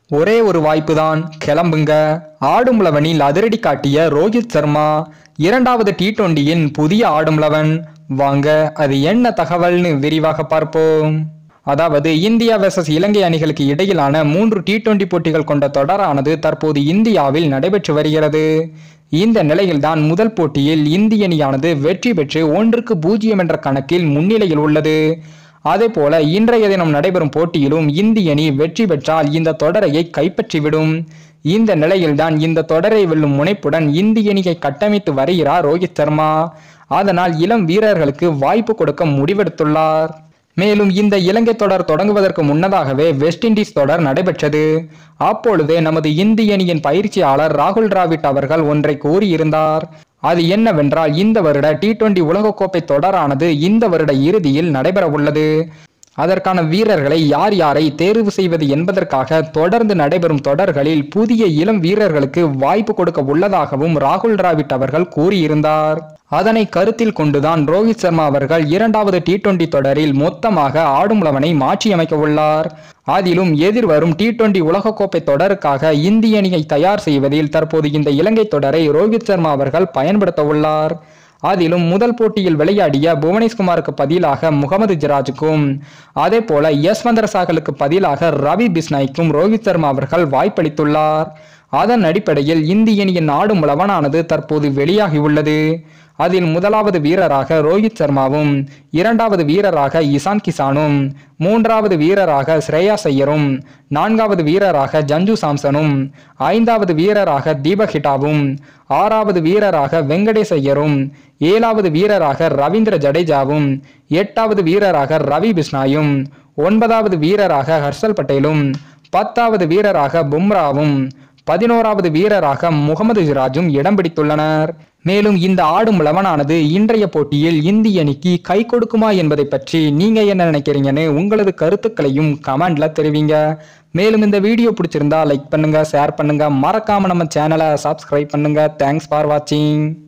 ஒரே ஒரு வாய்ப்புதான் கிளம்புங்க ஆடும் லெவனில் அதிரடி காட்டிய ரோஹித் சர்மா இரண்டாவது டி டுவெண்டியின் புதிய ஆடும் லெவன் வாங்க அது என்ன தகவல்னு விரிவாக பார்ப்போம் அதாவது இந்தியா வெர்சஸ் இலங்கை அணிகளுக்கு இடையிலான மூன்று டி டுவெண்டி போட்டிகள் கொண்ட தொடரானது தற்போது இந்தியாவில் நடைபெற்று வருகிறது இந்த நிலையில்தான் முதல் போட்டியில் இந்திய அணியானது வெற்றி பெற்று ஒன்றுக்கு பூஜ்ஜியம் என்ற கணக்கில் முன்னிலையில் உள்ளது அதே போல இன்றைய தினம் நடைபெறும் போட்டியிலும் இந்திய அணி வெற்றி பெற்றால் இந்த தொடரையை கைப்பற்றிவிடும் இந்த நிலையில்தான் இந்த தொடரை வெல்லும் முனைப்புடன் இந்திய அணியை கட்டமைத்து வருகிறார் ரோஹித் சர்மா அதனால் இளம் வீரர்களுக்கு வாய்ப்பு கொடுக்க முடிவெடுத்துள்ளார் மேலும் இந்த இலங்கை தொடர் தொடங்குவதற்கு முன்னதாகவே வெஸ்ட் இண்டீஸ் தொடர் நடைபெற்றது அப்பொழுது நமது இந்திய அணியின் பயிற்சியாளர் ராகுல் டிராவிட் அவர்கள் ஒன்றை கூறியிருந்தார் அது என்னவென்றால் இந்த வருட டி டுவெண்டி உலகக்கோப்பை தொடரானது இந்த வருட இறுதியில் நடைபெற உள்ளது அதற்கான வீரர்களை யார் யாரை தேர்வு செய்வது என்பதற்காக தொடர்ந்து நடைபெறும் தொடர்களில் புதிய இளம் வீரர்களுக்கு வாய்ப்பு கொடுக்க உள்ளதாகவும் ராகுல் டிராவிட் அவர்கள் கூறியிருந்தார் அதனை கருத்தில் கொண்டுதான் ரோஹித் சர்மா அவர்கள் இரண்டாவது டி டுவெண்டி தொடரில் மொத்தமாக ஆடும் லவனை மாற்றியமைக்க உள்ளார் அதிலும் எதிர்வரும் டி டுவெண்டி உலகக்கோப்பை தொடருக்காக இந்திய அணியை தயார் செய்வதில் தற்போது இந்த இலங்கை தொடரை ரோஹித் சர்மா அவர்கள் பயன்படுத்த உள்ளார் அதிலும் முதல் போட்டியில் விளையாடிய புவனேஸ்குமாருக்கு பதிலாக முகமது ஜிராஜுக்கும் அதே போல யஸ்வந்தர் சாகலுக்கு பதிலாக ரவி பிஸ்னாய்க்கும் ரோஹித் சர்மா அவர்கள் வாய்ப்பளித்துள்ளார் அதன் அடிப்படையில் இந்திய அணியின் ஆடும் லவனானது தற்போது வெளியாகியுள்ளது அதில் முதலாவது வீரராக ரோஹித் சர்மாவும் இரண்டாவது வீரராக இசான் கிசானும் மூன்றாவது வீரராக ஸ்ரேயா ஐயரும் நான்காவது வீரராக ஜஞ்சு சாம்சனும் ஐந்தாவது வீரராக தீபக் ஹிட்டாவும் ஆறாவது வீரராக வெங்கடேஷ் ஐயரும் ஏழாவது வீரராக ரவீந்திர ஜடேஜாவும் எட்டாவது வீரராக ரவி பிஸ்னாயும் ஒன்பதாவது வீரராக ஹர்ஷல் பட்டேலும் பத்தாவது வீரராக பும்ராவும் பதினோராவது வீரராக முகமது சிராஜும் இடம் பிடித்துள்ளனர் மேலும் இந்த ஆடும் லெவனானது இன்றைய போட்டியில் இந்திய அணிக்கு கை கொடுக்குமா என்பதை பற்றி நீங்க என்ன நினைக்கிறீங்கன்னு உங்களது கருத்துக்களையும் கமெண்ட்ல தெரிவிங்க மேலும் இந்த வீடியோ பிடிச்சிருந்தா லைக் பண்ணுங்க ஷேர் பண்ணுங்க மறக்காம நம்ம சேனலை சப்ஸ்கிரைப் பண்ணுங்க தேங்க்ஸ் ஃபார் வாட்சிங்